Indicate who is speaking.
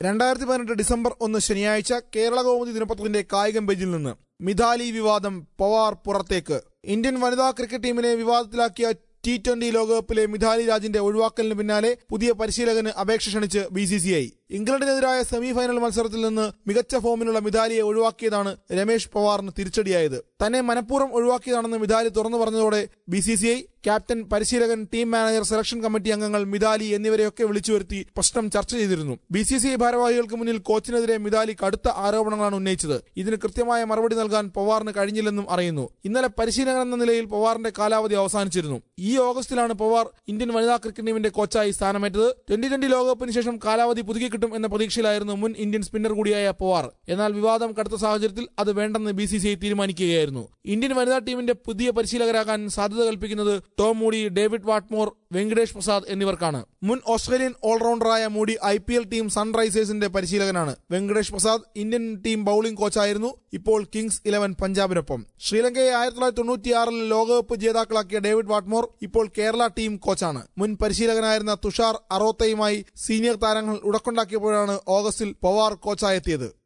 Speaker 1: രണ്ടായിരത്തി പതിനെട്ട് ഡിസംബർ ഒന്ന് ശനിയാഴ്ച കേരള കൗമുദി ദിനപത്രത്തിന്റെ കായികം പേജിൽ നിന്ന് മിഥാലി വിവാദം പവാർ പുറത്തേക്ക് ഇന്ത്യൻ വനിതാ ക്രിക്കറ്റ് ടീമിനെ വിവാദത്തിലാക്കിയ ടി ട്വന്റി ലോകകപ്പിലെ മിഥാലി രാജിന്റെ ഒഴിവാക്കലിന് പിന്നാലെ പുതിയ പരിശീലകന് അപേക്ഷ ക്ഷണിച്ച് ബി സി സി ഐ ഇംഗ്ലണ്ടിനെതിരായ സെമി ഫൈനൽ മത്സരത്തിൽ നിന്ന് മികച്ച ഫോമിലുള്ള മിഥാലിയെ ഒഴിവാക്കിയതാണ് രമേഷ് പവാറിന് തിരിച്ചടിയായത് തന്നെ മനഃപൂർവ്വം ഒഴിവാക്കിയതാണെന്ന് മിഥാലി തുറന്നു പറഞ്ഞതോടെ B C C I captain പരിശീലകൻ ടീം മാനേജർ സെലക്ഷൻ കമ്മിറ്റി അംഗങ്ങൾ മിതാലി എന്നിവരെയൊക്കെ വിളിച്ചു വരുത്തി പ്രശ്നം ചർച്ച ചെയ്തിരുന്നു ബി സി സി ഐ ഭാരവാഹികൾക്ക് മുന്നിൽ കോച്ചിനെതിരെ മിതാലി കടുത്ത ആരോപണങ്ങളാണ് ഉന്നയിച്ചത് ഇതിന് കൃത്യമായ മറുപടി നൽകാൻ പവാറിന് കഴിഞ്ഞില്ലെന്നും അറിയുന്നു ഇന്നലെ പരിശീലകൻ എന്ന നിലയിൽ പവാറിന്റെ കാലാവധി അവസാനിച്ചിരുന്നു ഈ ഓഗസ്റ്റിലാണ് പവാർ ഇന്ത്യൻ വനിതാ ക്രിക്കറ്റ് ടീമിന്റെ കോച്ചായി സ്ഥാനമേറ്റത് ട്വന്റി ട്വന്റി ലോകകപ്പിന് ശേഷം കാലാവധി പുതുക്കി കിട്ടും എന്ന പ്രതീക്ഷയിലായിരുന്നു മുൻ ഇന്ത്യൻ സ്പിന്നർ കൂടിയായ പവാർ എന്നാൽ വിവാദം കടുത്ത സാഹചര്യത്തിൽ അത് വേണ്ടെന്ന് ബി സി സി ഐ തീരുമാനിക്കുകയായിരുന്നു ഇന്ത്യൻ വനിതാ ടീമിന്റെ പുതിയ പരിശീലകരാകാൻ സാധ്യത കൽപ്പിക്കുന്നത് Tom Moody David Whatmore Venkatesh Prasad എന്നിവർക്കാണ് മുൻ ഓസ്ട്രേലിയൻ ഓൾറൗണ്ടറായ Moody I P L team സൺറൈസേഴ്സിന്റെ പരിശീലകനാണ് Venkatesh Prasad Indian team bowling കോച്ചായിരുന്നു ഇപ്പോൾ കിങ്സ് ഇലവൻ പഞ്ചാബിനൊപ്പം ശ്രീലങ്കയെ ആയിരത്തി തൊള്ളായിരത്തി തൊണ്ണൂറ്റിയാറിൽ ലോകകപ്പ് ജേതാക്കളാക്കിയ ഡേവിഡ് വാട്ട്മോർ ഇപ്പോൾ കേരള ടീം കോച്ചാണ് മുൻ പരിശീലകനായിരുന്ന തുഷാർ അറോത്തയുമായി സീനിയർ താരങ്ങൾ ഉടക്കുണ്ടാക്കിയപ്പോഴാണ് ഓഗസ്റ്റിൽ പവാർ കോച്ചായെത്തിയത്